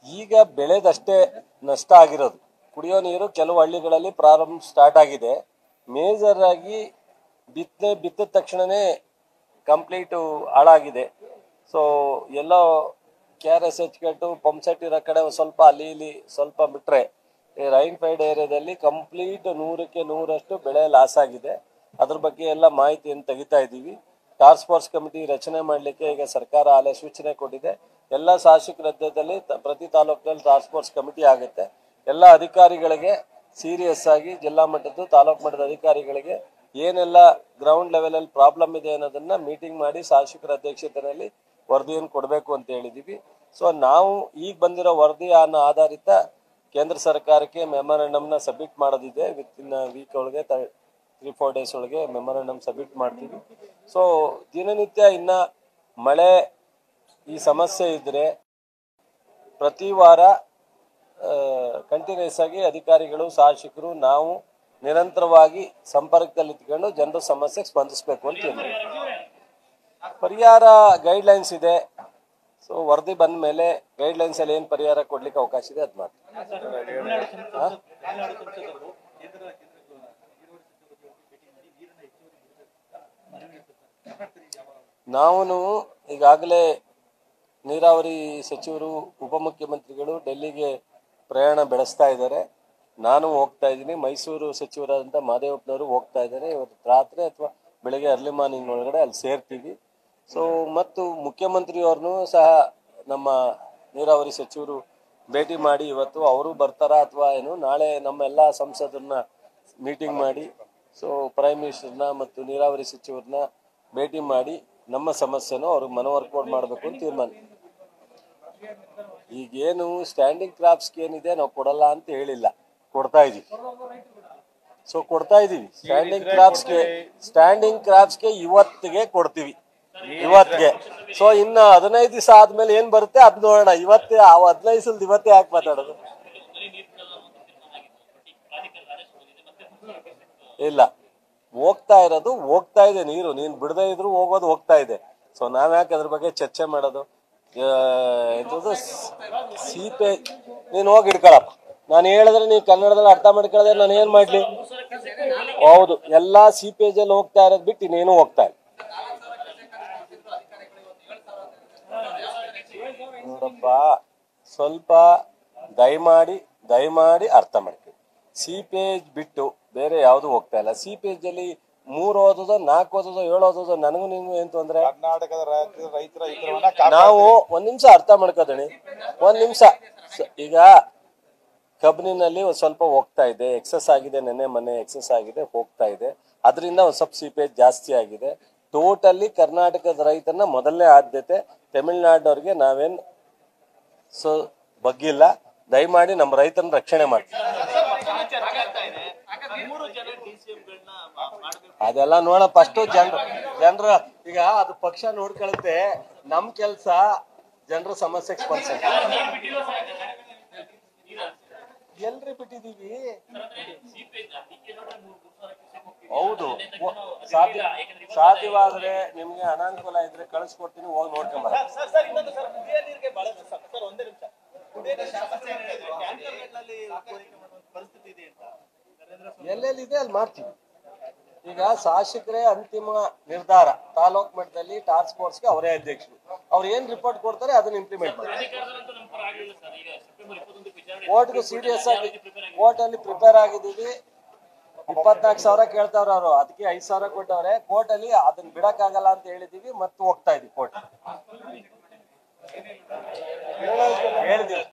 ಈಗ ಬೆಳೆದಷ್ಟೇ ನಷ್ಟ ಆಗಿರೋದು ಕುಡಿಯೋ ನೀರು ಕೆಲವು ಹಳ್ಳಿಗಳಲ್ಲಿ ಪ್ರಾರಂಭ ಸ್ಟಾರ್ಟ್ ಆಗಿದೆ ಮೇಜರ್ ಆಗಿ ಬಿತ್ತನೆ ಬಿತ್ತಿದ ತಕ್ಷಣನೇ ಕಂಪ್ಲೀಟು ಹಾಳಾಗಿದೆ ಸೊ ಎಲ್ಲೋ ಕೆ ಆರ್ ಎಸ್ ಕಟ್ಟು ಪಂಪ್ ಸೆಟ್ ಇರೋ ಕಡೆ ಒಂದ್ ಸ್ವಲ್ಪ ಅಲ್ಲಿ ಇಲ್ಲಿ ಸ್ವಲ್ಪ ಬಿಟ್ರೆ ಈ ರೈನ್ ಫೈಡ್ ಏರಿಯಾದಲ್ಲಿ ಕಂಪ್ಲೀಟ್ ನೂರಕ್ಕೆ ನೂರಷ್ಟು ಬೆಳೆ ಲಾಸ್ ಆಗಿದೆ ಅದ್ರ ಬಗ್ಗೆ ಎಲ್ಲ ಮಾಹಿತಿಯನ್ನು ತೆಗಿತಾ ಇದ್ದೀವಿ ಟಾಸ್ಕ್ ಫೋರ್ಸ್ ಕಮಿಟಿ ರಚನೆ ಮಾಡಲಿಕ್ಕೆ ಈಗ ಸರ್ಕಾರ ಆಲೆ ಸೂಚನೆ ಕೊಟ್ಟಿದೆ ಎಲ್ಲ ಶಾಸಕರ ಅಧ್ಯಕ್ಷದಲ್ಲಿ ತ- ಪ್ರತಿ ತಾಲೂಕಿನಲ್ಲಿ ಟಾಸ್ಕ್ ಫೋರ್ಸ್ ಕಮಿಟಿ ಆಗುತ್ತೆ ಎಲ್ಲ ಅಧಿಕಾರಿಗಳಿಗೆ ಸೀರಿಯಸ್ ಆಗಿ ಜಿಲ್ಲಾ ಮಟ್ಟದ್ದು ತಾಲೂಕು ಮಟ್ಟದ ಅಧಿಕಾರಿಗಳಿಗೆ ಏನೆಲ್ಲ ಗ್ರೌಂಡ್ ಲೆವೆಲ್ ಅಲ್ಲಿ ಪ್ರಾಬ್ಲಮ್ ಇದೆ ಅನ್ನೋದನ್ನ ಮೀಟಿಂಗ್ ಮಾಡಿ ಶಾಸಕರ ಅಧ್ಯಕ್ಷತೆಯಲ್ಲಿ ವರದಿಯನ್ನು ಕೊಡಬೇಕು ಅಂತ ಹೇಳಿದೀವಿ ಸೊ ನಾವು ಈಗ ಬಂದಿರೋ ವರದಿ ಅನ್ನೋ ಆಧಾರಿತ ಕೇಂದ್ರ ಸರ್ಕಾರಕ್ಕೆ ಮೆಮೊರಂಡಮ್ನ ಸಬ್ಮಿಟ್ ಮಾಡೋದಿದೆ ವಿತ್ ಇನ್ ವೀಕ್ ಒಳಗೆ ತ್ರೀ ಫೋರ್ ಡೇಸ್ ಒಳಗೆ ಮೆಮೊರಂಡಮ್ ಸಬ್ಮಿಟ್ ಮಾಡ್ತೀವಿ ಸೊ ದಿನನಿತ್ಯ ಇನ್ನ ಮಳೆ ಈ ಸಮಸ್ಯೆ ಇದ್ರೆ ಪ್ರತಿ ವಾರ ಕಂಟಿನ್ಯೂಸ್ ಆಗಿ ಅಧಿಕಾರಿಗಳು ಶಾಸಕರು ನಾವು ನಿರಂತರವಾಗಿ ಸಂಪರ್ಕದಲ್ಲಿ ಇಟ್ಕೊಂಡು ಜನರ ಸಮಸ್ಯೆಗೆ ಸ್ಪಂದಿಸಬೇಕು ಅಂತ ಹೇಳಿ ಪರಿಹಾರ ಗೈಡ್ ಲೈನ್ಸ್ ಇದೆ ಸೊ ವರದಿ ಬಂದ ಮೇಲೆ ಗೈಡ್ ಲೈನ್ಸ್ ಅಲ್ಲಿ ಏನು ಪರಿಹಾರ ಕೊಡ್ಲಿಕ್ಕೆ ಅವಕಾಶ ಇದೆ ಅದು ಮಾಡಿ ಹಾ? ನಾವು ಈಗಾಗಲೇ ನೀರಾವರಿ ಸಚಿವರು ಉಪಮುಖ್ಯಮಂತ್ರಿಗಳು ಡೆಲ್ಲಿಗೆ ಪ್ರಯಾಣ ಬೆಳೆಸ್ತಾ ಇದ್ದಾರೆ ನಾನು ಹೋಗ್ತಾ ಇದ್ದೀನಿ ಮೈಸೂರು ಸಚಿವರಾದಂಥ ಮಾದೇವಪ್ಪನವರು ಹೋಗ್ತಾ ಇದ್ದಾರೆ ಇವತ್ತು ರಾತ್ರಿ ಅಥವಾ ಬೆಳಗ್ಗೆ ಅರ್ಲಿ ಮಾರ್ನಿಂಗ್ ಒಳಗಡೆ ಅಲ್ಲಿ ಸೇರ್ತೀವಿ ಸೊ ಮತ್ತು ಮುಖ್ಯಮಂತ್ರಿಯವ್ರನ್ನೂ ಸಹ ನಮ್ಮ ನೀರಾವರಿ ಸಚಿವರು ಭೇಟಿ ಮಾಡಿ ಇವತ್ತು ಅವರು ಬರ್ತಾರಾ ಅಥವಾ ಏನು ನಾಳೆ ನಮ್ಮೆಲ್ಲ ಸಂಸದರನ್ನ ಮೀಟಿಂಗ್ ಮಾಡಿ ಸೊ ಪ್ರೈಮ್ ಮಿನಿಸ್ಟರ್ನ ಮತ್ತು ನೀರಾವರಿ ಸಚಿವರನ್ನ ಭೇಟಿ ಮಾಡಿ ನಮ್ಮ ಸಮಸ್ಯೆನೂ ಅವ್ರಿಗೆ ಮನವರ್ಕೋಡ್ ಮಾಡಬೇಕು ಅಂತ ತೀರ್ಮಾನ ಈಗೇನು ಸ್ಟ್ಯಾಂಡಿಂಗ್ ಕ್ರಾಪ್ಸ್ಗೆ ಏನಿದೆ ನಾವು ಕೊಡಲ್ಲ ಅಂತ ಹೇಳಿಲ್ಲ ಕೊಡ್ತಾ ಇದೀವಿ ಸೊ ಕೊಡ್ತಾ ಇದೀವಿ ಸ್ಟ್ಯಾಂಡಿಂಗ್ ಕ್ರಾಪ್ಸ್ಗೆ ಸ್ಟ್ಯಾಂಡಿಂಗ್ ಕ್ರಾಪ್ಸ್ಗೆ ಇವತ್ತಿಗೆ ಕೊಡ್ತೀವಿ ಇವತ್ತಿಗೆ ಸೊ ಇನ್ನ ಹದಿನೈದು ದಿವಸ ಆದ್ಮೇಲೆ ಏನ್ ಬರುತ್ತೆ ಅದ್ ನೋಡೋಣ ಇವತ್ತೇ ಆ ಹದಿನೈದು ಸಲ ಇವತ್ತೇ ಯಾಕೆ ಮಾತಾಡೋದು ಇಲ್ಲ ಹೋಗ್ತಾ ಇರೋದು ಹೋಗ್ತಾ ಇದೆ ನೀರು ನೀನ್ ಬಿಡದೇ ಇದ್ರು ಹೋಗೋದು ಹೋಗ್ತಾ ಇದೆ ಸೊ ನಾವ್ ಯಾಕೆ ಅದ್ರ ಬಗ್ಗೆ ಚರ್ಚೆ ಮಾಡೋದು ಆ, ಎಂತದು ಸೀಪೆ ನೀನ್ ಹೋಗಿ ಹಿಡ್ಕೊಳಪ್ಪ ನಾನು ಹೇಳಿದ್ರೆ ನೀವು ಕನ್ನಡದಲ್ಲಿ ಅರ್ಥ ಮಾಡ್ಕೊಳ್ಳೋದ್ರೆ ನಾನು ಏನ್ ಮಾಡ್ಲಿ ಹೌದು ಎಲ್ಲಾ ಸೀಪೇಜ್ ಅಲ್ಲಿ ಹೋಗ್ತಾ ಇರೋದ್ ಬಿಟ್ಟು ಇನ್ನೇನು ಹೋಗ್ತಾ ಇಲ್ಲ ನೋಡಪ್ಪ ಸ್ವಲ್ಪ ದಯಮಾಡಿ ದಯಮಾಡಿ ಅರ್ಥ ಮಾಡ್ಕೊಳ್ಳಿ ಸಿ ಪೇಜ್ ಬಿಟ್ಟು ಬೇರೆ ಯಾವ್ದು ಹೋಗ್ತಾ ಇಲ್ಲ ಸಿ ಪೇಜ್ ಅಲ್ಲಿ ಮೂರ್ ಓದೋದೋ ನಾಲ್ಕು ಓದೋದೋ ಏಳು ಓದೋದೋ ನನಗೂ ನಿಮ್ಗೂ ಏನ್ ತೊಂದ್ರೆ ಕರ್ನಾಟಕದ ರಾಜ್ಯದ ರೈತರ ಹಿತವನ್ನ ಕಾಪಾಡ- ನಾವು ಒಂದ್ ನಿಮಿಷ ಅರ್ಥ ಮಾಡ್ಕೋದಣಿ ಒಂದ್ ನಿಮಿಷ ಸ- ಈಗ ಕಬ್ಬಿನಲ್ಲಿ ಒಂದ್ ಸ್ವಲ್ಪ ಹೋಗ್ತಾ ಇದೆ ಎಕ್ಸಸ್ ಆಗಿದೆ ನೆನ್ನೆ ಮೊನ್ನೆ ಎಕ್ಸಸ್ ಆಗಿದೆ ಹೋಗ್ತಾ ಇದೆ ಅದರಿಂದ ಒಂದ್ ಸ್ವಲ್ಪ ಸಿಪೇಜ್ ಜಾಸ್ತಿ ಆಗಿದೆ ಟೋಟಲಿ ಕರ್ನಾಟಕದ ರೈತನ ಮೊದಲನೇ ಆದ್ಯತೆ ತಮಿಳ್ನಾಡಿನವ್ರಿಗೆ ನಾವೇನ್ ಸೊ ಬಗ್ಗಿಲ್ಲ ದಯಮಾಡಿ ನಮ್ಮ ರೈತನ ರಕ್ಷಣೆ ಮಾಡಿ ಅದೆಲ್ಲ ನೋಡ ಫಸ್ಟ್ ಜನರು ಜನರ ಈಗ ಅದು ಪಕ್ಷ ನೋಡ್ಕೊಳುತ್ತೆ ನಮ್ ಕೆಲ್ಸ ಜನರ ಸಮಸ್ಯೆಗೆ ಸ್ಪಂದಿಸ ಎಲ್ರಿ ಬಿಟ್ಟಿದೀವಿ ಹೌದು ಒ- ಸಾಧ್ಯ ಸಾಧ್ಯವಾದ್ರೆ ನಿಮ್ಗೆ ಅನಾನುಕೂಲ ಇದ್ರೆ ಕಳಿಸ್ಕೊಡ್ತೀನಿ ಹೋಗಿ ನೋಡ್ಕೊಂಬ ಸರ್ ಸರ್ ಇನ್ನೊಂದು ಸರ್ ಕುಡಿಯೋ ನೀರಿಗೆ ಬಹಳ ಸರ್ ಸರ್ ಒಂದೇ ನಿಮಿಷ ಕುಡಿಯೋ ನೀರು ಸಮಸ್ಯೆ ಇದೆ. ಟ್ಯಾಂಕರ್ಗಳಲ್ಲಿ ಪೂರೈಕೆ ಮಾಡುವಂತ ಪರಿಸ್ಥಿತಿ ಇದೆ ಅಂತ ನರೇಂದ್ರ ಸ್ವಾಮಿ ಎಲ್ಲೆಲ್ಲಿದೆ ಅಲ್ಲಿ ಮಾಡ್ತೀವಿ ಈಗ ಶಾಸಕರೇ ಅಂತಿಮ ನಿರ್ಧಾರ ತಾಲೂಕ್ ಮಟ್ಟದಲ್ಲಿ ಟಾಸ್ಕ್ ಫೋರ್ಸ್ಗೆ ಅವರೇ ಅಧ್ಯಕ್ಷರು ಅವ್ರು ಏನ್ ರಿಪೋರ್ಟ್ ಕೊಡ್ತಾರೆ ಅದನ್ನ ಇಂಪ್ಲಿಮೆಂಟ್ ಮಾಡ್ತಾರೆ ಕೋರ್ಟ್ಗೂ ಸೀರಿಯಸ್ ಆಗಿ ಕೋರ್ಟ್ ಅಲ್ಲಿ ಪ್ರಿಪೇರ್ ಆಗಿದ್ದೀವಿ ಇಪ್ಪತ್ನಾಲ್ಕು ಸಾವಿರ ಕೇಳ್ತಾವ್ರ ಅವರು ಅದಕ್ಕೆ ಐದ್ ಸಾವಿರ ಕೊಟ್ಟವ್ರೆ ಕೋರ್ಟ್ ಅಲ್ಲಿ ಅದನ್ನ ಬಿಡಕ್ಕಾಗಲ್ಲ ಅಂತ ಹೇಳಿದೀವಿ ಮತ್ತೆ ಹೋಗ್ತಾ ಇದೀವಿ ಕೋರ್ಟ್